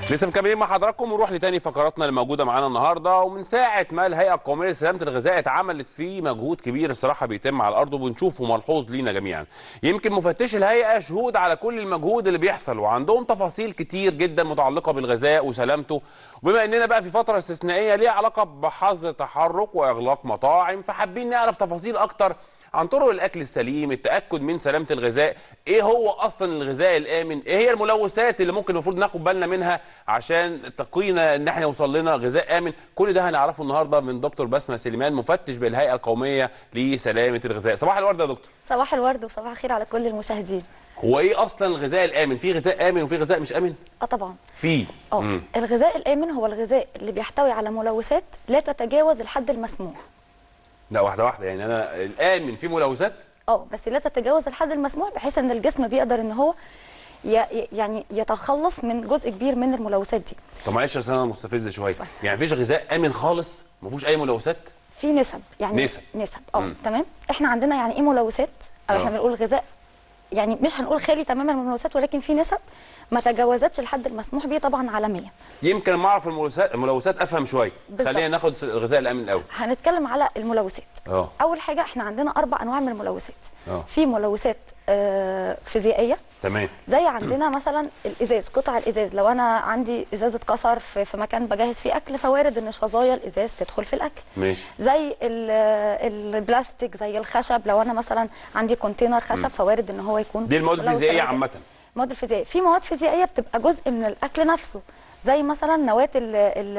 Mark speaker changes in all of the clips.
Speaker 1: لسه مكملين مع حضراتكم ونروح لتاني فقراتنا اللي موجوده معانا النهارده ومن ساعه ما الهيئه القوميه لسلامه الغذاء اتعملت فيه مجهود كبير الصراحه بيتم على الارض وبنشوفه ملحوظ لينا جميعا. يمكن مفتش الهيئه شهود على كل المجهود اللي بيحصل وعندهم تفاصيل كتير جدا متعلقه بالغذاء وسلامته وبما اننا بقى في فتره استثنائيه ليها علاقه بحظر تحرك واغلاق مطاعم فحابين نعرف تفاصيل اكتر عن طرق الاكل السليم التاكد من سلامه الغذاء ايه هو اصلا الغذاء الامن ايه هي الملوثات اللي ممكن المفروض ناخد بالنا منها عشان تقينا ان احنا يوصل لنا غذاء امن كل ده هنعرفه النهارده من دكتور بسمه سليمان مفتش بالهيئه القوميه لسلامه الغذاء صباح الورد يا دكتور
Speaker 2: صباح الورد وصباح الخير على كل المشاهدين
Speaker 1: هو ايه اصلا الغذاء الامن في غذاء امن وفي غذاء مش امن
Speaker 2: اه طبعا
Speaker 1: في
Speaker 2: اه
Speaker 1: مم.
Speaker 2: الغذاء الامن هو الغذاء اللي بيحتوي على ملوثات لا تتجاوز الحد المسموح
Speaker 1: لا واحده واحده يعني انا الامن في ملوثات
Speaker 2: اه بس لا تتجاوز الحد المسموح بحيث ان الجسم بيقدر ان هو ي... يعني يتخلص من جزء كبير من الملوثات دي
Speaker 1: طب معلش عشان انا مستفز شويه يعني مفيش غذاء امن خالص ما فيهوش اي ملوثات
Speaker 2: في نسب يعني
Speaker 1: نسب.
Speaker 2: نسب اه
Speaker 1: مم.
Speaker 2: تمام احنا عندنا يعني ايه ملوثات او
Speaker 1: آه.
Speaker 2: احنا بنقول غذاء يعني مش هنقول خالي تماما من الملوثات ولكن في نسب ما تجاوزتش الحد المسموح به طبعا عالميا
Speaker 1: يمكن لما اعرف الملوثات الملوثات افهم شويه
Speaker 2: بالظبط.
Speaker 1: خلينا ناخد الغذاء الامن الاول
Speaker 2: هنتكلم على الملوثات
Speaker 1: اه
Speaker 2: اول حاجه احنا عندنا اربع انواع من الملوثات
Speaker 1: اه
Speaker 2: في ملوثات آه، فيزيائيه
Speaker 1: تمام
Speaker 2: زي عندنا مثلا الازاز قطع الازاز لو انا عندي ازاز اتكسر في, في مكان بجهز فيه اكل فوارد ان شظايا الازاز تدخل في الاكل
Speaker 1: ماشي
Speaker 2: زي ال- البلاستيك زي الخشب لو انا مثلا عندي كونتينر خشب فوارد ان هو يكون
Speaker 1: دي المواد
Speaker 2: ملوث
Speaker 1: الفيزيائيه
Speaker 2: بالغذاء.
Speaker 1: عامه
Speaker 2: المواد الفيزيائيه في مواد فيزيائيه بتبقى جزء من الاكل نفسه زي مثلا نواه ال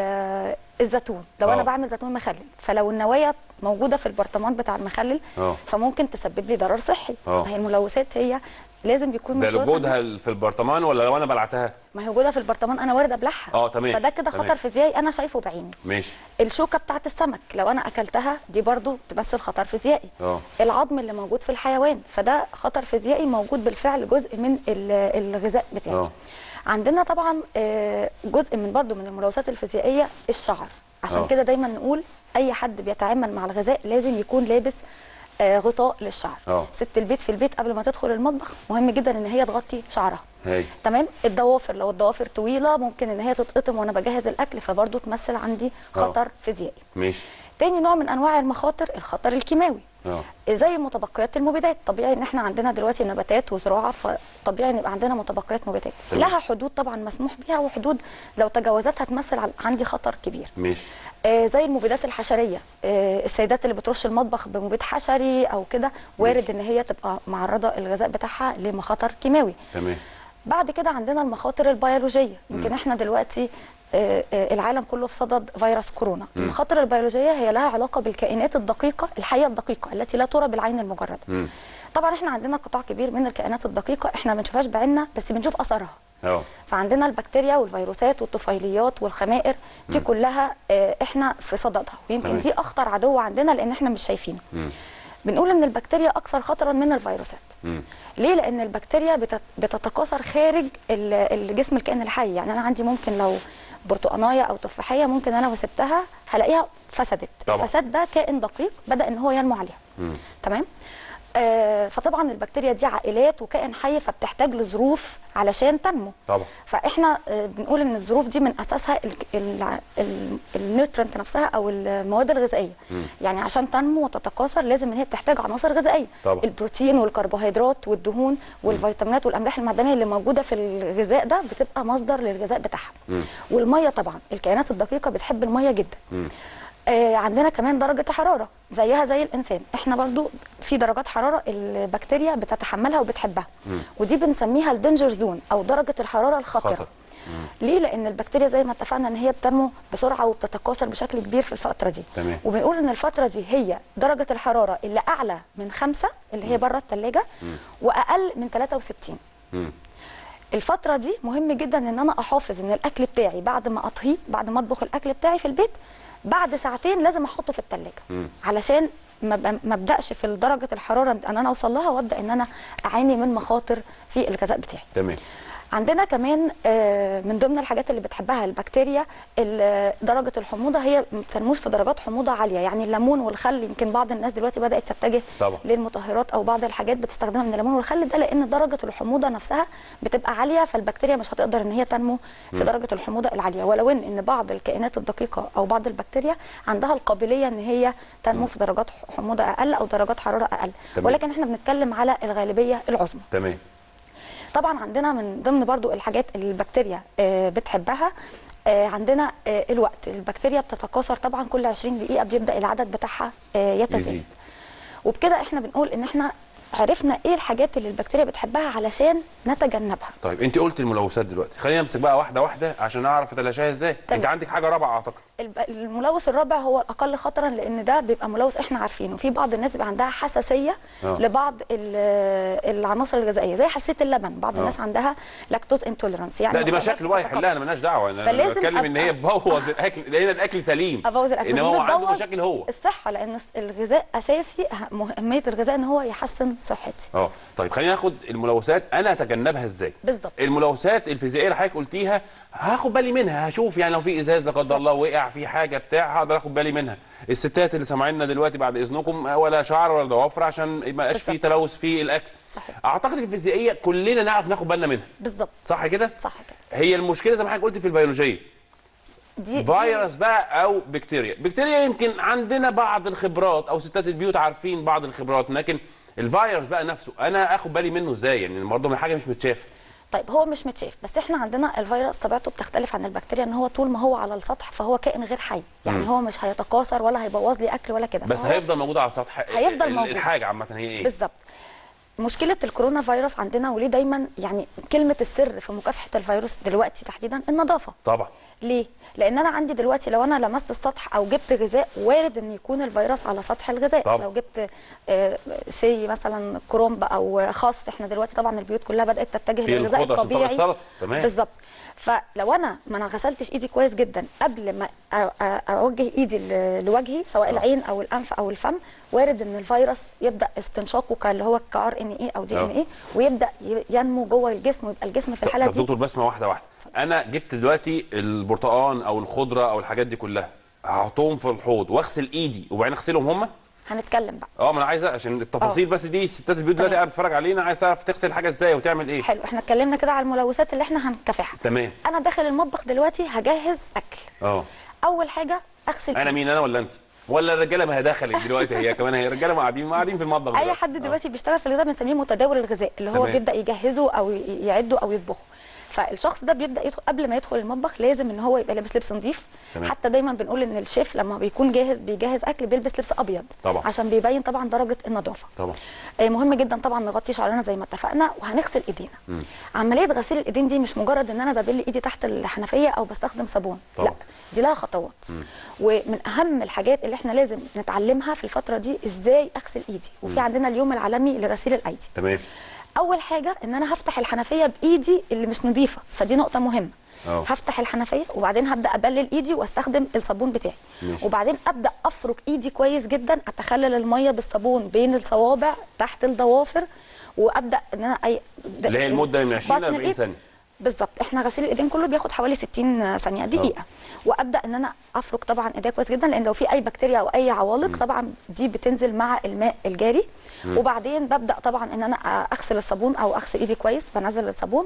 Speaker 2: ال الزيتون لو
Speaker 1: آه.
Speaker 2: انا بعمل زيتون مخلل فلو النوايا موجوده في البرطمان بتاع المخلل
Speaker 1: اه
Speaker 2: فممكن تسبب لي ضرر صحي
Speaker 1: آه.
Speaker 2: ما هي الملوثات هي لازم يكون
Speaker 1: ده
Speaker 2: من شروطها
Speaker 1: وجودها في البرطمان ولا لو انا بلعتها
Speaker 2: ما هي وجودها في البرطمان انا وارد ابلعها
Speaker 1: اه تمام
Speaker 2: فده كده
Speaker 1: تمام.
Speaker 2: خطر فيزيائي انا شايفه بعيني
Speaker 1: ماشي
Speaker 2: الشوكه بتاعت السمك لو انا اكلتها دي برضو تمثل خطر فيزيائي
Speaker 1: اه
Speaker 2: العظم اللي موجود في الحيوان فده خطر فيزيائي موجود بالفعل جزء من ال- الغذاء بتاعي
Speaker 1: اه
Speaker 2: عندنا طبعا آه، جزء من برضو من الملوثات الفيزيائيه الشعر عشان
Speaker 1: آه.
Speaker 2: كده دايما نقول اي حد بيتعامل مع الغذاء لازم يكون لابس آه، غطاء للشعر
Speaker 1: اه
Speaker 2: ست البيت في البيت قبل ما تدخل المطبخ مهم جدا ان هي تغطي شعرها
Speaker 1: هاي
Speaker 2: تمام الضوافر لو الضوافر طويله ممكن ان هي تتقطم وانا بجهز الاكل فبرضه تمثل عندي
Speaker 1: آه.
Speaker 2: خطر فيزيائي
Speaker 1: ماشي
Speaker 2: تاني نوع من انواع المخاطر الخطر الكيماوي
Speaker 1: اه
Speaker 2: زي متبقيات المبيدات طبيعي ان احنا عندنا دلوقتي نباتات وزراعه فطبيعي ان يبقى عندنا متبقيات مبيدات
Speaker 1: تمام.
Speaker 2: لها حدود طبعا مسموح بها وحدود لو تجاوزتها تمثل عن- عندي خطر كبير
Speaker 1: ماشي
Speaker 2: آه زي المبيدات الحشريه آه السيدات اللي بترش المطبخ بمبيد حشري او كده وارد
Speaker 1: ماشي.
Speaker 2: ان هي تبقى معرضه الغذاء بتاعها لمخاطر كيماوي
Speaker 1: تمام
Speaker 2: بعد كده عندنا المخاطر البيولوجيه يمكن احنا دلوقتي آه، آه، العالم كله في صدد فيروس كورونا المخاطر البيولوجيه هي لها علاقه بالكائنات الدقيقه الحيه الدقيقه التي لا ترى بالعين المجرده
Speaker 1: مم.
Speaker 2: طبعا احنا عندنا قطاع كبير من الكائنات الدقيقه احنا ما بنشوفهاش بعيننا بس بنشوف اثرها
Speaker 1: اه
Speaker 2: فعندنا البكتيريا والفيروسات والطفيليات والخمائر دي كلها آه، احنا في صددها ويمكن
Speaker 1: تمام.
Speaker 2: دي اخطر عدو عندنا لان احنا مش شايفينه
Speaker 1: مم.
Speaker 2: بنقول ان البكتيريا اكثر خطرا من الفيروسات
Speaker 1: مم.
Speaker 2: ليه لان البكتيريا بتت- بتتكاثر خارج ال- الجسم الكائن الحي يعني انا عندي ممكن لو برتقانيه او تفاحيه ممكن انا وسبتها هلاقيها فسدت
Speaker 1: طبعا.
Speaker 2: الفساد ده كائن دقيق بدا ان هو ينمو عليها
Speaker 1: مم.
Speaker 2: تمام آه فطبعا البكتيريا دي عائلات وكائن حي فبتحتاج لظروف علشان تنمو
Speaker 1: طبعا
Speaker 2: فاحنا آه، بنقول ان الظروف دي من اساسها ال- ال- ال- النيوترنت نفسها او المواد الغذائيه
Speaker 1: مم.
Speaker 2: يعني عشان تنمو وتتكاثر لازم ان هي بتحتاج عناصر غذائيه
Speaker 1: طبعا.
Speaker 2: البروتين والكربوهيدرات والدهون والفيتامينات والاملاح المعدنيه اللي موجوده في الغذاء ده بتبقى مصدر للغذاء بتاعها
Speaker 1: مم.
Speaker 2: والميه طبعا الكائنات الدقيقه بتحب الميه جدا
Speaker 1: مم.
Speaker 2: آه عندنا كمان درجه حراره زيها زي الانسان احنا برضو في درجات حراره البكتيريا بتتحملها وبتحبها
Speaker 1: مم.
Speaker 2: ودي بنسميها الدنجر زون او درجه الحراره الخطره
Speaker 1: خطر.
Speaker 2: ليه لان البكتيريا زي ما اتفقنا ان هي بتنمو بسرعه وبتتكاثر بشكل كبير في الفتره دي
Speaker 1: تمام.
Speaker 2: وبنقول ان الفتره دي هي درجه الحراره اللي اعلى من خمسة اللي هي بره الثلاجه واقل من 63
Speaker 1: مم.
Speaker 2: الفتره دي مهم جدا ان انا احافظ ان الاكل بتاعي بعد ما اطهيه بعد ما اطبخ الاكل بتاعي في البيت بعد ساعتين لازم احطه في الثلاجه
Speaker 1: مم.
Speaker 2: علشان ما ب- ما ابداش في درجه الحراره ان انا اوصل لها وابدا ان انا اعاني من مخاطر في الغذاء بتاعي
Speaker 1: تمام
Speaker 2: عندنا كمان آه، من ضمن الحاجات اللي بتحبها البكتيريا ال- درجه الحموضه هي ما بتنموش في درجات حموضه عاليه يعني الليمون والخل يمكن بعض الناس دلوقتي بدات تتجه
Speaker 1: طبعا.
Speaker 2: للمطهرات او بعض الحاجات بتستخدمها من الليمون والخل ده لان درجه الحموضه نفسها بتبقى عاليه فالبكتيريا مش هتقدر ان هي تنمو في درجه الحموضه العاليه ولو ان ان بعض الكائنات الدقيقه او بعض البكتيريا عندها القابليه ان هي تنمو في درجات حموضه اقل او درجات حراره اقل
Speaker 1: تمام.
Speaker 2: ولكن احنا بنتكلم على الغالبيه العظمى
Speaker 1: تمام
Speaker 2: طبعا عندنا من ضمن برضو الحاجات اللي البكتيريا آه، بتحبها آه، عندنا آه، الوقت البكتيريا بتتكاثر طبعا كل 20 دقيقه بيبدا العدد بتاعها آه، يتزايد
Speaker 1: يزيد.
Speaker 2: وبكده احنا بنقول ان احنا عرفنا ايه الحاجات اللي البكتيريا بتحبها علشان نتجنبها
Speaker 1: طيب انت قلت الملوثات دلوقتي خلينا نمسك بقى واحده واحده عشان اعرف اتلاشاها ازاي
Speaker 2: تمام.
Speaker 1: انت عندك حاجه رابعه اعتقد
Speaker 2: الب- الملوث الرابع هو الاقل خطرا لان ده بيبقى ملوث احنا عارفينه في بعض الناس بيبقى عندها حساسيه
Speaker 1: آه.
Speaker 2: لبعض ال- العناصر الغذائيه زي حساسيه اللبن بعض
Speaker 1: آه.
Speaker 2: الناس عندها لاكتوز انتوليرانس يعني
Speaker 1: لا دي
Speaker 2: ما تقدرش
Speaker 1: مشاكل بقى
Speaker 2: تتقبل.
Speaker 1: يحلها انا مالناش دعوه انا
Speaker 2: فلازم
Speaker 1: بتكلم ان
Speaker 2: أبقى-
Speaker 1: هي تبوظ الاكل لان الاكل سليم
Speaker 2: ابوظ الاكل
Speaker 1: ان هو
Speaker 2: بس
Speaker 1: عنده
Speaker 2: بتبوظ
Speaker 1: مشاكل هو
Speaker 2: الصحه لان الغذاء اساسي أه- اهميه الغذاء ان هو يحسن صحتي
Speaker 1: اه طيب خلينا ناخد الملوثات انا اتجنبها ازاي
Speaker 2: بالظبط
Speaker 1: الملوثات الفيزيائيه اللي حضرتك قلتيها هاخد بالي منها هشوف يعني لو في ازاز لا قدر الله وقع في حاجه بتاع هقدر اخد بالي منها الستات اللي سامعيننا دلوقتي بعد اذنكم ولا شعر ولا ضوافر عشان ما يبقاش في
Speaker 2: بالظبط.
Speaker 1: تلوث في الاكل
Speaker 2: صحيح
Speaker 1: اعتقد الفيزيائيه كلنا نعرف ناخد بالنا منها
Speaker 2: بالظبط
Speaker 1: صح كده
Speaker 2: صح كده
Speaker 1: هي المشكله زي ما حضرتك قلت في البيولوجيه
Speaker 2: دي
Speaker 1: فيروس بقى او بكتيريا بكتيريا يمكن عندنا بعض الخبرات او ستات البيوت عارفين بعض الخبرات لكن الفيروس بقى نفسه انا اخد بالي منه ازاي يعني برضه من حاجه مش متشافه
Speaker 2: طيب هو مش متشاف بس احنا عندنا الفيروس طبيعته بتختلف عن البكتيريا ان هو طول ما هو على السطح فهو كائن غير حي يعني
Speaker 1: مم.
Speaker 2: هو مش هيتكاثر ولا هيبوظ لي اكل ولا كده
Speaker 1: بس
Speaker 2: فهو
Speaker 1: هيفضل موجود على السطح
Speaker 2: هيفضل
Speaker 1: ال-
Speaker 2: موجود.
Speaker 1: الحاجه عامه هي ايه
Speaker 2: بالظبط مشكله الكورونا فيروس عندنا وليه دايما يعني كلمه السر في مكافحه الفيروس دلوقتي تحديدا النظافه
Speaker 1: طبعا
Speaker 2: ليه؟ لان انا عندي دلوقتي لو انا لمست السطح او جبت غذاء وارد ان يكون الفيروس على سطح الغذاء
Speaker 1: طبعا.
Speaker 2: لو جبت آه، سي مثلا كرومب او خاص احنا دلوقتي طبعا البيوت كلها بدات تتجه
Speaker 1: في
Speaker 2: للغذاء
Speaker 1: الخضر عشان طبق
Speaker 2: الطبيعي
Speaker 1: السلطه تمام
Speaker 2: بالظبط فلو انا ما انا غسلتش ايدي كويس جدا قبل ما أ- أ- اوجه ايدي ل- لوجهي سواء
Speaker 1: آه.
Speaker 2: العين او الانف او الفم وارد ان الفيروس يبدا استنشاقه كاللي هو كار ان اي او دي
Speaker 1: آه.
Speaker 2: ان اي ويبدا ي- ينمو جوه الجسم ويبقى الجسم في الحاله
Speaker 1: طب
Speaker 2: دي
Speaker 1: دكتور بسمه واحده واحده انا جبت دلوقتي البرتقال او الخضره او الحاجات دي كلها هحطهم في الحوض واغسل ايدي وبعدين اغسلهم هم
Speaker 2: هنتكلم بقى
Speaker 1: اه ما انا عايزه عشان التفاصيل بس دي ستات البيوت دلوقتي
Speaker 2: تمام.
Speaker 1: قاعده بتتفرج علينا عايز تعرف تغسل حاجه ازاي وتعمل ايه
Speaker 2: حلو احنا اتكلمنا كده على الملوثات اللي احنا هنكافحها
Speaker 1: تمام
Speaker 2: انا داخل المطبخ دلوقتي هجهز اكل
Speaker 1: اه
Speaker 2: اول حاجه اغسل
Speaker 1: انا
Speaker 2: إيدي.
Speaker 1: مين انا ولا انت ولا الرجاله ما هي دخلت دلوقتي هي كمان هي الرجاله ما قاعدين ما قاعدين في المطبخ
Speaker 2: اي
Speaker 1: دلوقتي.
Speaker 2: حد
Speaker 1: آه.
Speaker 2: دلوقتي بيشتغل في الغذاء بنسميه متداول الغذاء اللي هو
Speaker 1: تمام.
Speaker 2: بيبدا يجهزه او ي- يعده او يطبخه فالشخص ده بيبدا يدخل قبل ما يدخل المطبخ لازم ان هو يبقى لابس لبس نظيف
Speaker 1: تمام.
Speaker 2: حتى دايما بنقول ان الشيف لما بيكون جاهز بيجهز اكل بيلبس لبس ابيض
Speaker 1: طبعا.
Speaker 2: عشان بيبين طبعا درجه النظافه
Speaker 1: طبعا
Speaker 2: آه، مهم جدا طبعا نغطي شعرنا زي ما اتفقنا وهنغسل ايدينا
Speaker 1: مم.
Speaker 2: عمليه غسيل الايدين دي مش مجرد ان انا ببل ايدي تحت الحنفيه او بستخدم صابون
Speaker 1: طبعا.
Speaker 2: لا دي لها خطوات
Speaker 1: مم.
Speaker 2: ومن اهم الحاجات اللي احنا لازم نتعلمها في الفتره دي ازاي اغسل ايدي وفي
Speaker 1: مم.
Speaker 2: عندنا اليوم العالمي لغسيل الايدي
Speaker 1: تمام
Speaker 2: اول حاجه ان انا هفتح الحنفيه بايدي اللي مش نظيفه فدي نقطه مهمه
Speaker 1: اه
Speaker 2: هفتح الحنفيه وبعدين هبدا ابلل ايدي واستخدم الصابون بتاعي
Speaker 1: ماشي.
Speaker 2: وبعدين ابدا افرك ايدي كويس جدا اتخلل الميه بالصابون بين الصوابع تحت الضوافر وابدا ان انا اي
Speaker 1: اللي هي المده من 20 ل
Speaker 2: بطن
Speaker 1: 40
Speaker 2: الإيد
Speaker 1: ثانيه
Speaker 2: بالظبط احنا غسيل الايدين كله بياخد حوالي 60 ثانيه دقيقه وابدا ان انا افرك طبعا ايديا كويس جدا لان لو في اي بكتيريا او اي عوالق طبعا دي بتنزل مع الماء الجاري وبعدين ببدا طبعا ان انا اغسل الصابون او اغسل ايدي كويس بنزل الصابون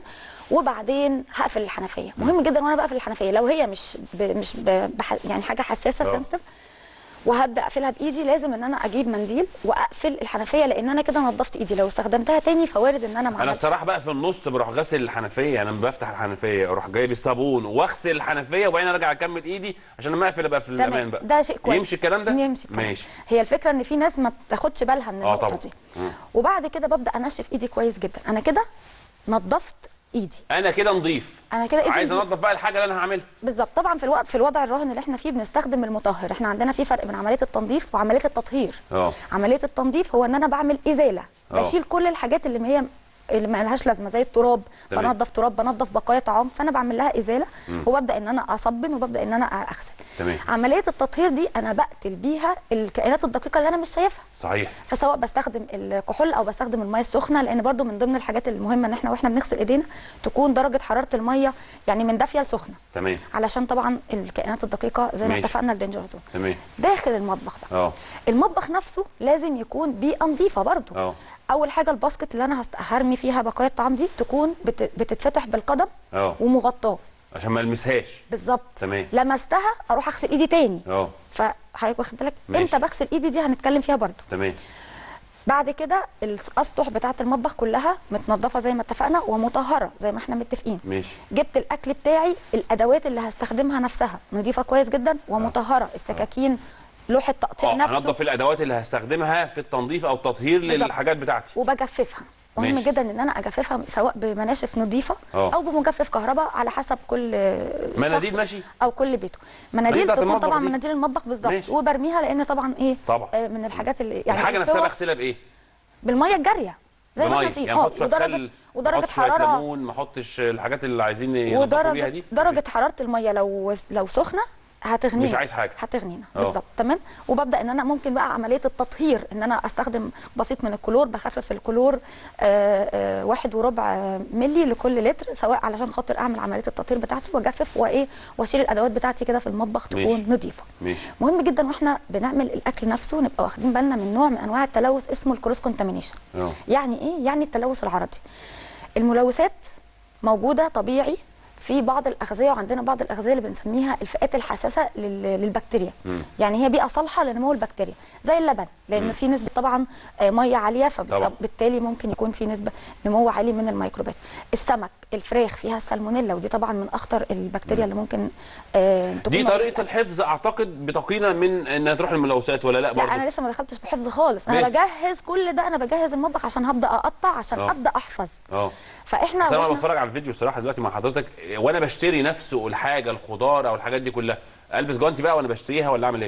Speaker 2: وبعدين هقفل الحنفيه مهم جدا وانا بقفل الحنفيه لو هي مش ب مش ب بح يعني حاجه حساسه
Speaker 1: آه.
Speaker 2: سنسيتيف وهبدا اقفلها بايدي لازم ان انا اجيب منديل واقفل الحنفيه لان انا كده نظفت ايدي لو استخدمتها تاني فوارد ان انا ما
Speaker 1: انا
Speaker 2: عملتش
Speaker 1: الصراحه بقى في النص بروح غسل الحنفيه انا لما بفتح الحنفيه اروح جايب الصابون واغسل الحنفيه وبعدين ارجع اكمل ايدي عشان لما اقفل ابقى في الامان
Speaker 2: تمام
Speaker 1: بقى
Speaker 2: ده شيء كويس
Speaker 1: يمشي الكلام ده
Speaker 2: يمشي الكلام.
Speaker 1: ماشي
Speaker 2: هي الفكره ان في ناس ما بتاخدش بالها من
Speaker 1: اه
Speaker 2: النقطه
Speaker 1: طبعا
Speaker 2: دي
Speaker 1: مم.
Speaker 2: وبعد كده ببدا انشف ايدي كويس جدا انا كده نظفت ايدي
Speaker 1: انا كده نضيف
Speaker 2: انا كده ايدي
Speaker 1: عايز
Speaker 2: نضيفة.
Speaker 1: انضف بقى الحاجه اللي انا هعملها
Speaker 2: بالظبط طبعا في الوقت في الوضع الراهن اللي احنا فيه بنستخدم المطهر احنا عندنا في فرق بين عمليه التنظيف وعمليه التطهير
Speaker 1: اه
Speaker 2: عمليه التنظيف هو ان انا بعمل ازاله
Speaker 1: اه.
Speaker 2: بشيل كل الحاجات اللي هي اللي ما لهاش لازمه زي التراب
Speaker 1: تمام.
Speaker 2: بنضف تراب بنضف بقايا طعام فانا بعمل لها ازاله وببدا ان انا اصبن وببدا ان انا اغسل
Speaker 1: تمام.
Speaker 2: عمليه التطهير دي انا بقتل بيها الكائنات الدقيقه اللي انا مش شايفها
Speaker 1: صحيح
Speaker 2: فسواء بستخدم الكحول او بستخدم الميه السخنه لان برضو من ضمن الحاجات المهمه ان احنا واحنا بنغسل ايدينا تكون درجه حراره الميه يعني من دافيه لسخنه
Speaker 1: تمام
Speaker 2: علشان طبعا الكائنات الدقيقه زي ما
Speaker 1: ماشي.
Speaker 2: اتفقنا الدينجر زون
Speaker 1: تمام
Speaker 2: داخل المطبخ بقى
Speaker 1: اه
Speaker 2: المطبخ نفسه لازم يكون بيئه نظيفه برضو
Speaker 1: اه
Speaker 2: اول حاجه الباسكت اللي انا هست- هرمي فيها بقايا الطعام دي تكون بت- بتتفتح بالقدم
Speaker 1: اه
Speaker 2: ومغطاه
Speaker 1: عشان ما المسهاش
Speaker 2: بالظبط
Speaker 1: تمام
Speaker 2: لمستها اروح اغسل ايدي تاني
Speaker 1: اه
Speaker 2: فحضرتك واخد بالك
Speaker 1: ماشي.
Speaker 2: امتى بغسل ايدي دي هنتكلم فيها برضو
Speaker 1: تمام
Speaker 2: بعد كده الاسطح بتاعه المطبخ كلها متنظفه زي ما اتفقنا ومطهره زي ما احنا متفقين
Speaker 1: ماشي
Speaker 2: جبت الاكل بتاعي الادوات اللي هستخدمها نفسها نظيفه كويس جدا ومطهره السكاكين لوح التقطيع
Speaker 1: اه
Speaker 2: نفسه
Speaker 1: هنضف الادوات اللي هستخدمها في التنظيف او التطهير
Speaker 2: بالظبط.
Speaker 1: للحاجات بتاعتي
Speaker 2: وبجففها مهم
Speaker 1: ماشي.
Speaker 2: جدا ان انا اجففها سواء بمناشف نظيفه
Speaker 1: اه.
Speaker 2: او بمجفف كهرباء على حسب كل
Speaker 1: مناديل
Speaker 2: شخص
Speaker 1: ماشي
Speaker 2: او كل بيته
Speaker 1: مناديل
Speaker 2: مناديل
Speaker 1: بتاعت
Speaker 2: تكون
Speaker 1: المطبخ
Speaker 2: طبعا
Speaker 1: دي.
Speaker 2: مناديل المطبخ بالظبط
Speaker 1: ماشي.
Speaker 2: وبرميها لان طبعا ايه
Speaker 1: طبعا.
Speaker 2: آه من الحاجات اللي يعني
Speaker 1: الحاجه نفسها
Speaker 2: الفوط
Speaker 1: بغسلها بايه؟
Speaker 2: بالميه الجاريه زي ما
Speaker 1: بمية.
Speaker 2: احنا عارفين
Speaker 1: يعني ما
Speaker 2: اه
Speaker 1: احطش شويه
Speaker 2: ودرجه
Speaker 1: خل
Speaker 2: ودرجه
Speaker 1: ما احطش شوية
Speaker 2: حراره
Speaker 1: ليمون ما احطش الحاجات اللي عايزين ينضفوا بيها
Speaker 2: ودرجه
Speaker 1: دي
Speaker 2: درجه حراره الميه لو لو سخنه هتغنينا
Speaker 1: مش عايز حاجة.
Speaker 2: هتغنينا
Speaker 1: اه.
Speaker 2: بالظبط تمام وببدا ان انا ممكن بقى عمليه التطهير ان انا استخدم بسيط من الكلور بخفف الكلور آه، آه، واحد وربع آه، ملي لكل لتر سواء علشان خاطر اعمل عمليه التطهير بتاعتي واجفف وايه واشيل الادوات بتاعتي كده في المطبخ تكون
Speaker 1: ماشي.
Speaker 2: نظيفه
Speaker 1: ماشي
Speaker 2: مهم جدا واحنا بنعمل الاكل نفسه نبقى واخدين بالنا من نوع من انواع التلوث اسمه الكروس كونتامينيشن
Speaker 1: اه
Speaker 2: يعني ايه يعني التلوث العرضي الملوثات موجوده طبيعي في بعض الاغذيه وعندنا بعض الاغذيه اللي بنسميها الفئات الحساسه لل- للبكتيريا
Speaker 1: مم.
Speaker 2: يعني هي بيئه صالحه لنمو البكتيريا زي اللبن لان في نسبه طبعا آه، ميه عاليه
Speaker 1: طبعا.
Speaker 2: فبالتالي ممكن يكون في نسبه نمو عالي من الميكروبات السمك الفراخ فيها السالمونيلا ودي طبعا من اخطر البكتيريا اللي ممكن آه، تكون
Speaker 1: دي
Speaker 2: موجودة
Speaker 1: طريقه الحفظ اعتقد بتقينا من انها تروح الملوثات ولا لا
Speaker 2: لا
Speaker 1: برضه
Speaker 2: انا لسه ما دخلتش في حفظ خالص انا
Speaker 1: لسه.
Speaker 2: بجهز كل ده انا بجهز المطبخ عشان هبدا اقطع عشان
Speaker 1: اه.
Speaker 2: ابدا احفظ
Speaker 1: اه
Speaker 2: فاحنا
Speaker 1: بس انا
Speaker 2: وإحنا-
Speaker 1: بتفرج على الفيديو الصراحه دلوقتي مع حضرتك وانا بشتري نفسه الحاجه الخضار او الحاجات دي كلها البس جوانتي بقى وانا بشتريها ولا اعمل ايه؟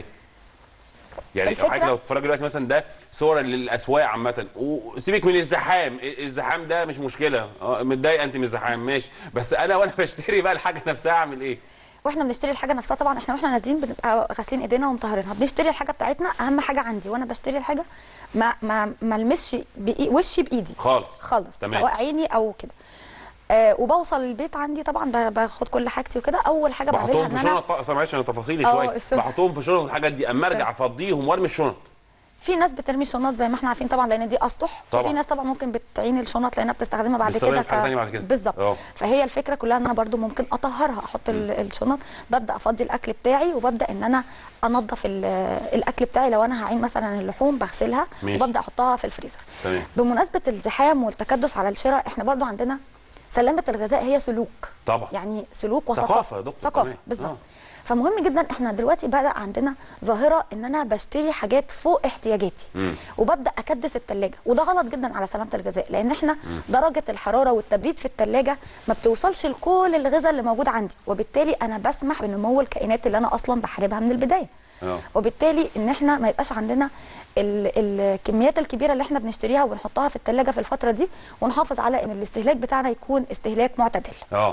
Speaker 1: يعني
Speaker 2: الفكرة-
Speaker 1: حضرتك لو تتفرج دلوقتي مثلا ده صور للاسواق عامه وسيبك من الزحام الزحام ده مش مشكله اه متضايقه انت من الزحام ماشي بس انا وانا بشتري بقى الحاجه نفسها اعمل ايه؟
Speaker 2: واحنا بنشتري الحاجه نفسها طبعا احنا واحنا نازلين بنبقى غاسلين ايدينا ومطهرينها بنشتري الحاجه بتاعتنا اهم حاجه عندي وانا بشتري الحاجه ما ما ما المسش بإي- وشي بايدي
Speaker 1: خالص
Speaker 2: خالص
Speaker 1: تمام.
Speaker 2: سواء عيني او كده آه وبوصل البيت عندي طبعا ب- باخد كل حاجتي وكده اول حاجه بعملها
Speaker 1: بحطهم
Speaker 2: ان
Speaker 1: في
Speaker 2: انا
Speaker 1: شنط اصلا معلش انا تفاصيلي
Speaker 2: اه،
Speaker 1: شويه
Speaker 2: الشنط.
Speaker 1: بحطهم في شنط الحاجات دي اما ارجع افضيهم وارمي الشنط
Speaker 2: في ناس بترمي الشنط زي ما احنا عارفين طبعا لان دي اسطح
Speaker 1: طبعا.
Speaker 2: وفي ناس طبعا ممكن بتعين الشنط لانها بتستخدمها بعد
Speaker 1: بتستخدمها
Speaker 2: كده
Speaker 1: في حاجة تانية بعد كده.
Speaker 2: بالظبط
Speaker 1: اه.
Speaker 2: فهي الفكره كلها ان انا برضو ممكن اطهرها احط ال- الشنط ببدا افضي الاكل بتاعي وببدا ان انا انظف ال- الاكل بتاعي لو انا هعين مثلا اللحوم بغسلها
Speaker 1: ماشي.
Speaker 2: وببدا احطها في الفريزر
Speaker 1: تمام
Speaker 2: بمناسبه الزحام والتكدس على الشراء احنا برضو عندنا سلامه الغذاء هي سلوك
Speaker 1: طبعا
Speaker 2: يعني سلوك
Speaker 1: ثقافة
Speaker 2: وثقافه
Speaker 1: يا دكتور
Speaker 2: ثقافه
Speaker 1: كمان.
Speaker 2: بالظبط
Speaker 1: آه.
Speaker 2: فمهم جدا احنا دلوقتي بدا عندنا ظاهره ان انا بشتري حاجات فوق احتياجاتي
Speaker 1: مم.
Speaker 2: وببدا اكدس الثلاجه وده غلط جدا على سلامه الغذاء لان احنا درجه الحراره والتبريد في الثلاجه ما بتوصلش لكل الغذاء اللي موجود عندي وبالتالي انا بسمح بنمو الكائنات اللي انا اصلا بحاربها من البدايه
Speaker 1: اه
Speaker 2: وبالتالي ان احنا ما يبقاش عندنا ال- الكميات الكبيره اللي احنا بنشتريها ونحطها في الثلاجه في الفتره دي ونحافظ على ان الاستهلاك بتاعنا يكون استهلاك معتدل
Speaker 1: اه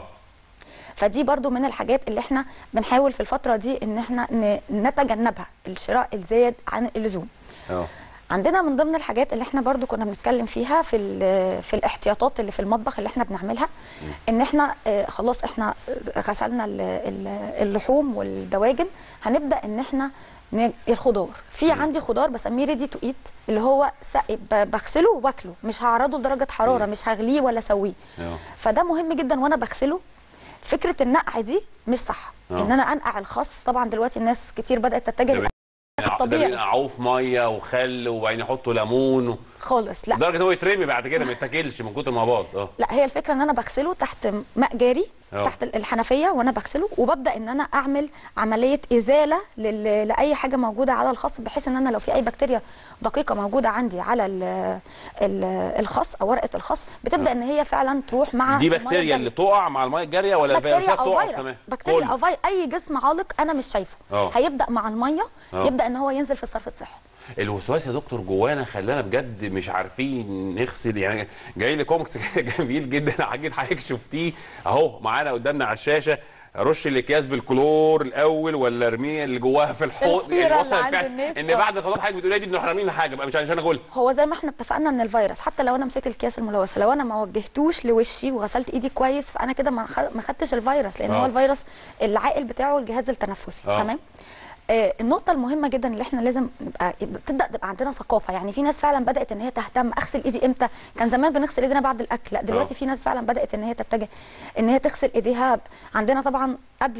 Speaker 2: فدي برضو من الحاجات اللي احنا بنحاول في الفتره دي ان احنا ن- نتجنبها الشراء الزايد عن اللزوم
Speaker 1: اه
Speaker 2: عندنا من ضمن الحاجات اللي احنا برضو كنا بنتكلم فيها في ال- في الاحتياطات اللي في المطبخ اللي احنا بنعملها ان احنا آه، خلاص احنا غسلنا ال- ال- اللحوم والدواجن هنبدا ان احنا ن- الخضار في عندي خضار بسميه ريدي تو ايت اللي هو س- ب- بغسله وباكله مش هعرضه لدرجه حراره مش هغليه ولا اسويه
Speaker 1: اه
Speaker 2: فده مهم جدا وانا بغسله فكره النقع دي مش صح
Speaker 1: آه.
Speaker 2: ان انا انقع الخس طبعا دلوقتي الناس كتير بدات تتجه
Speaker 1: ده ده
Speaker 2: الطبيعي.
Speaker 1: بينقعوه في ميه وخل وبعدين يحطوا ليمون و...
Speaker 2: خالص لا
Speaker 1: لدرجه ان هو يترمي بعد كده ما يتاكلش من كتر ما باظ اه
Speaker 2: لا هي الفكره ان انا بغسله تحت ماء جاري
Speaker 1: أه.
Speaker 2: تحت الحنفيه وانا بغسله وببدا ان انا اعمل عمليه ازاله لل... لاي حاجه موجوده على الخس بحيث ان انا لو في اي بكتيريا دقيقه موجوده عندي على ال... ال... الخس او ورقه الخس بتبدا ان هي فعلا تروح مع
Speaker 1: دي
Speaker 2: المية
Speaker 1: بكتيريا
Speaker 2: الجارية.
Speaker 1: اللي تقع مع الميه الجاريه ولا
Speaker 2: بكتيريا
Speaker 1: الفيروسات
Speaker 2: او
Speaker 1: تقع
Speaker 2: فيروس
Speaker 1: كمان
Speaker 2: بكتيريا
Speaker 1: كله.
Speaker 2: او فيروس اي جسم عالق انا مش شايفه
Speaker 1: أه.
Speaker 2: هيبدا مع الميه
Speaker 1: أه.
Speaker 2: يبدا ان هو ينزل في الصرف الصحي
Speaker 1: الوسواس يا دكتور جوانا خلانا بجد مش عارفين نغسل يعني جاي لي كوميكس كده جميل جدا اكيد حضرتك شفتيه اهو معانا قدامنا على الشاشه ارش الاكياس بالكلور الاول ولا ارميه اللي جواها في الحوض
Speaker 2: الحيرة اللي
Speaker 1: وصل
Speaker 2: عند
Speaker 1: الفعل
Speaker 2: الناس.
Speaker 1: ان
Speaker 2: آه.
Speaker 1: بعد خلاص حضرتك بتقولي دي بنروح رامين حاجه بقى مش عشان اقول
Speaker 2: هو زي ما احنا اتفقنا ان الفيروس حتى لو انا مسكت الكياس الملوثه لو انا ما وجهتوش لوشي وغسلت ايدي كويس فانا كده ما خ- ما خدتش الفيروس لان
Speaker 1: آه.
Speaker 2: هو الفيروس العائل بتاعه الجهاز التنفسي
Speaker 1: آه.
Speaker 2: تمام آه النقطة المهمة جدا اللي احنا لازم نبقى تبدا تبقى عندنا ثقافة يعني في ناس فعلا بدأت ان هي تهتم اغسل ايدي امتى كان زمان بنغسل ايدينا بعد الاكل لا دلوقتي
Speaker 1: آه.
Speaker 2: في ناس فعلا بدأت ان هي تتجه ان هي تغسل ايديها عندنا طبعا قبل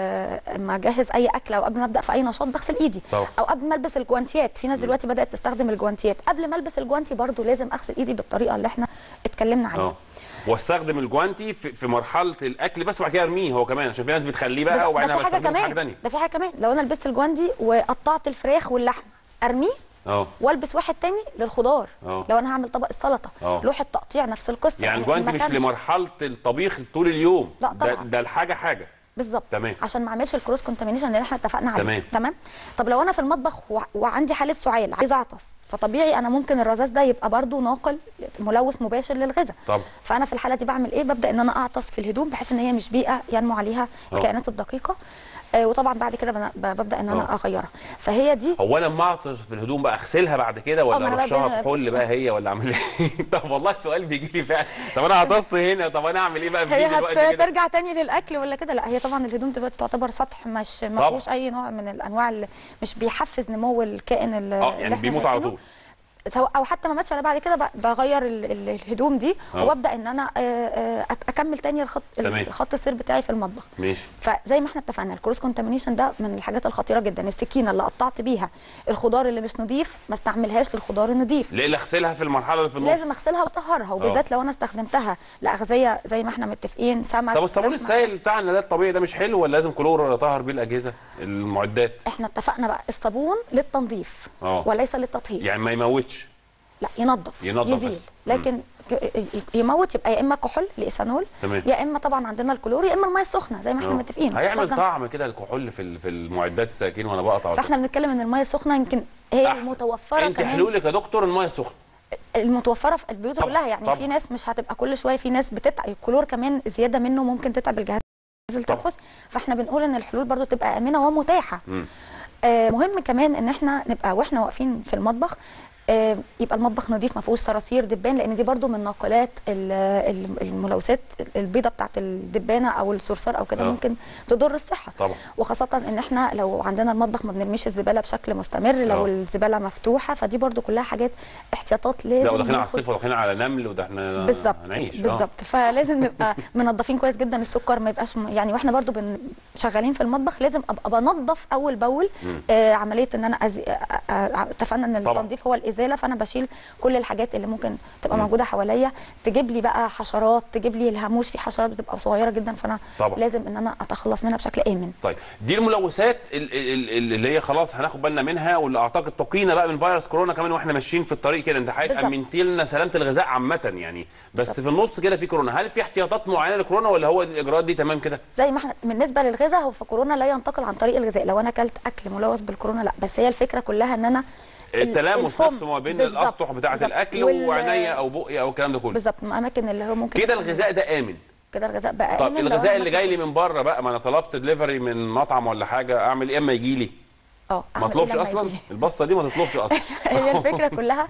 Speaker 2: ال- ما اجهز اي اكل او قبل ما ابدا في اي نشاط بغسل ايدي
Speaker 1: طبعا.
Speaker 2: او قبل ما البس الجوانتيات في ناس دلوقتي بدات تستخدم الجوانتيات قبل ما البس الجوانتي برضو لازم اغسل ايدي بالطريقه اللي احنا اتكلمنا عليها
Speaker 1: اه واستخدم الجوانتي في, في مرحله الاكل بس وبعد كده ارميه هو كمان عشان في ناس بتخليه
Speaker 2: ده-
Speaker 1: بقى وبعدين
Speaker 2: ده في حاجه
Speaker 1: بستخدمه في حاجه
Speaker 2: كمان
Speaker 1: ثانيه
Speaker 2: ده في حاجه كمان لو انا لبست الجوانتي وقطعت الفراخ واللحم ارميه
Speaker 1: اه
Speaker 2: والبس واحد تاني للخضار
Speaker 1: اه.
Speaker 2: لو انا هعمل طبق السلطه
Speaker 1: اه.
Speaker 2: لوح التقطيع نفس القصه
Speaker 1: يعني الجوانتي
Speaker 2: ما
Speaker 1: مش
Speaker 2: كانش-
Speaker 1: لمرحله الطبيخ طول اليوم
Speaker 2: لا
Speaker 1: ده
Speaker 2: طبعا.
Speaker 1: ده الحاجه حاجه
Speaker 2: بالظبط
Speaker 1: تمام.
Speaker 2: عشان ما اعملش الكروس كونتامينيشن اللي احنا اتفقنا عليه
Speaker 1: تمام.
Speaker 2: تمام طب لو انا في المطبخ و... وعندي حاله سعال عايزه اعطس فطبيعي انا ممكن الرذاذ ده يبقى برضو ناقل ملوث مباشر للغذاء
Speaker 1: طبعا
Speaker 2: فانا في الحاله دي بعمل ايه ببدا ان انا اعطس في الهدوم بحيث ان هي مش بيئه ينمو عليها
Speaker 1: اه.
Speaker 2: الكائنات الدقيقه آه وطبعا بعد كده بن- ب- ببدا ان انا
Speaker 1: اه.
Speaker 2: اغيرها فهي دي
Speaker 1: هو انا لما اعطس في الهدوم بقى اغسلها بعد كده
Speaker 2: اه، ما
Speaker 1: ولا
Speaker 2: انا بقى
Speaker 1: ارشها
Speaker 2: بين-
Speaker 1: بحل بقى هي ولا اعمل ايه طب والله سؤال بيجي لي فعلا طب انا عطست هنا طب انا اعمل ايه بقى في
Speaker 2: هي
Speaker 1: دي دلوقتي كده
Speaker 2: هترجع تاني للاكل ولا كده لا هي طبعا الهدوم دلوقتي تعتبر سطح مش ما
Speaker 1: طبعا.
Speaker 2: فيهوش اي نوع من الانواع اللي مش بيحفز نمو الكائن اللي
Speaker 1: اه
Speaker 2: اللي
Speaker 1: يعني
Speaker 2: احنا
Speaker 1: بيموت على
Speaker 2: شايفينه.
Speaker 1: طول
Speaker 2: سواء او حتى ما ماتش انا بعد كده ب- بغير ال- ال- الهدوم دي
Speaker 1: اه.
Speaker 2: وابدا ان انا آه، آه، أك- اكمل تاني الخط
Speaker 1: تمام.
Speaker 2: الخط السير بتاعي في المطبخ
Speaker 1: ماشي
Speaker 2: فزي ما احنا اتفقنا الكروس كونتامينيشن ده من الحاجات الخطيره جدا السكينه اللي قطعت بيها الخضار اللي مش نظيف ما استعملهاش للخضار النظيف
Speaker 1: ليه اللي اغسلها في المرحله اللي في النص
Speaker 2: لازم اغسلها واطهرها وبالذات لو انا استخدمتها لاغذيه زي ما احنا متفقين سمك
Speaker 1: طب الصابون
Speaker 2: لحمة.
Speaker 1: السائل بتاعنا ده الطبيعي ده مش حلو ولا لازم كلور ولا طهر بيه الاجهزه المعدات
Speaker 2: احنا اتفقنا بقى الصابون للتنظيف
Speaker 1: اه.
Speaker 2: وليس للتطهير
Speaker 1: يعني ما يموتش
Speaker 2: لا ينظف
Speaker 1: ينظف
Speaker 2: يزيل
Speaker 1: بس.
Speaker 2: لكن ي- ي- يموت يبقى يا اما كحول لايثانول
Speaker 1: تمام
Speaker 2: يا اما طبعا عندنا الكلور يا اما الميه السخنه زي ما احنا
Speaker 1: اه.
Speaker 2: متفقين
Speaker 1: هيعمل
Speaker 2: بتستخدم-
Speaker 1: طعم كده الكحول في ال- في المعدات السكاكين وانا بقطع
Speaker 2: فاحنا بنتكلم ان الميه السخنه يمكن هي
Speaker 1: أحسن.
Speaker 2: المتوفره
Speaker 1: انت
Speaker 2: كمان
Speaker 1: حلولك يا دكتور الميه السخنه
Speaker 2: المتوفره في البيوت
Speaker 1: طبعا،
Speaker 2: كلها يعني
Speaker 1: طبعا.
Speaker 2: في ناس مش هتبقى كل شويه في ناس بتتعب الكلور كمان زياده منه ممكن تتعب الجهاز التنفسي فاحنا بنقول ان الحلول برضو تبقى امنه ومتاحه
Speaker 1: مم.
Speaker 2: آه مهم كمان ان احنا نبقى واحنا واقفين في المطبخ آه يبقى المطبخ نظيف ما فيهوش صراصير دبان لان دي برضو من ناقلات ال- ال- الملوثات البيضه بتاعت الدبانه او الصرصار او كده
Speaker 1: اه.
Speaker 2: ممكن تضر الصحه
Speaker 1: طبعا
Speaker 2: وخاصة ان احنا لو عندنا المطبخ ما بنرميش الزبالة بشكل مستمر لو
Speaker 1: اه.
Speaker 2: الزبالة مفتوحة فدي برضو كلها حاجات احتياطات لازم
Speaker 1: لا وداخلين على
Speaker 2: ناخد-
Speaker 1: الصيف وداخلين على نمل وده احنا
Speaker 2: بالظبط
Speaker 1: هنعيش اه.
Speaker 2: بالظبط فلازم نبقى منظفين كويس جدا السكر ما يبقاش م- يعني واحنا برضو بن شغالين في المطبخ لازم ابقى بنظف اول باول
Speaker 1: مم.
Speaker 2: آه عمليه ان انا أزي... آه، آه، آه، اتفقنا ان
Speaker 1: طبعا.
Speaker 2: التنظيف هو الازاله فانا بشيل كل الحاجات اللي ممكن تبقى
Speaker 1: مم.
Speaker 2: موجوده حواليا تجيب لي بقى حشرات تجيب لي الهاموش في حشرات بتبقى صغيره جدا فانا
Speaker 1: طبعا.
Speaker 2: لازم ان انا اتخلص منها بشكل امن
Speaker 1: طيب دي الملوثات ال- ال- ال- اللي هي خلاص هناخد بالنا منها واللي اعتقد تقينا بقى من فيروس كورونا كمان واحنا ماشيين في الطريق كده انت حضرتك
Speaker 2: بالظبط.
Speaker 1: امنتي لنا سلامه الغذاء عامه يعني بس في النص كده في كورونا هل في احتياطات معينه لكورونا ولا هو الاجراءات دي تمام كده
Speaker 2: زي ما احنا بالنسبه للغذاء هو في كورونا لا ينتقل عن طريق الغذاء لو انا اكلت اكل ملوث بالكورونا لا بس هي الفكره كلها ان انا ال-
Speaker 1: التلامس
Speaker 2: الفم-
Speaker 1: نفسه ما بين
Speaker 2: بالظبط،
Speaker 1: الاسطح بتاعه
Speaker 2: بالظبط.
Speaker 1: الاكل
Speaker 2: وال-
Speaker 1: وعينيا او بقي او الكلام ده كله
Speaker 2: بالظبط الاماكن اللي هو ممكن
Speaker 1: كده
Speaker 2: يكون-
Speaker 1: الغذاء ده امن
Speaker 2: كده الغذاء بقى
Speaker 1: طب
Speaker 2: آمن لو
Speaker 1: الغذاء
Speaker 2: أنا
Speaker 1: اللي
Speaker 2: ما
Speaker 1: جاي لي
Speaker 2: أكلتوش.
Speaker 1: من بره بقى ما انا طلبت دليفري من مطعم ولا حاجه اعمل ايه اما يجي لي
Speaker 2: اه
Speaker 1: ما
Speaker 2: أعمل إيه
Speaker 1: اطلبش
Speaker 2: لما
Speaker 1: اصلا
Speaker 2: يجيلي؟
Speaker 1: البسطه دي ما تطلبش اصلا
Speaker 2: هي الفكره كلها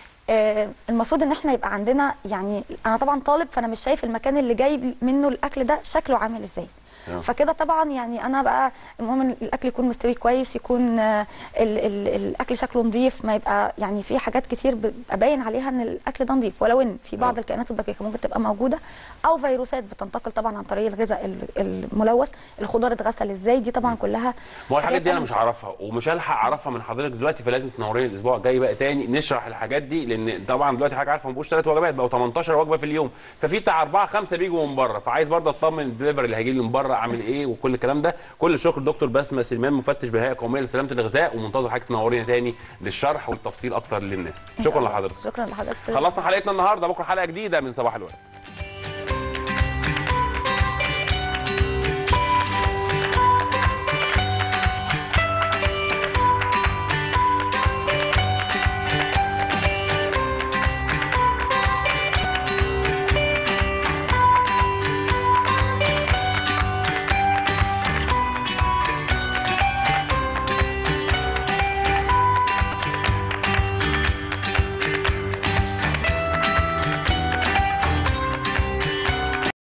Speaker 2: آه، المفروض ان احنا يبقى عندنا يعني انا طبعا طالب فانا مش شايف المكان اللي جاي منه الاكل ده شكله عامل ازاي
Speaker 1: آه.
Speaker 2: فكده طبعا يعني انا بقى المهم إن الاكل يكون مستوي كويس يكون آه، ال ال الاكل شكله نظيف ما يبقى يعني في حاجات كتير بيبقى باين عليها ان الاكل ده نظيف ولو ان في بعض
Speaker 1: آه.
Speaker 2: الكائنات الدقيقه ممكن تبقى موجوده او فيروسات بتنتقل طبعا عن طريق الغذاء ال- الملوث الخضار اتغسل ازاي دي طبعا كلها
Speaker 1: ما هو الحاجات دي انا
Speaker 2: حاجات
Speaker 1: مش هعرفها ومش هلحق اعرفها من حضرتك دلوقتي فلازم تنوريني الاسبوع الجاي بقى تاني نشرح الحاجات دي لان طبعا دلوقتي حضرتك عارفه ما بقوش ثلاث وجبات بقوا 18 وجبه في اليوم ففي بتاع اربعه خمسه بيجوا من بره فعايز برضه اطمن الدليفري اللي هيجي لي من بره عامل ايه وكل الكلام ده كل الشكر دكتور بسمه سليمان مفتش بالهيئه القوميه لسلامه الغذاء ومنتظر حضرتك تنورينا تاني للشرح والتفصيل اكتر للناس شكرا لحضرتك
Speaker 2: شكرا لحضرتك
Speaker 1: خلصنا حلقتنا النهارده بكره حلقه جديده من صباح الورد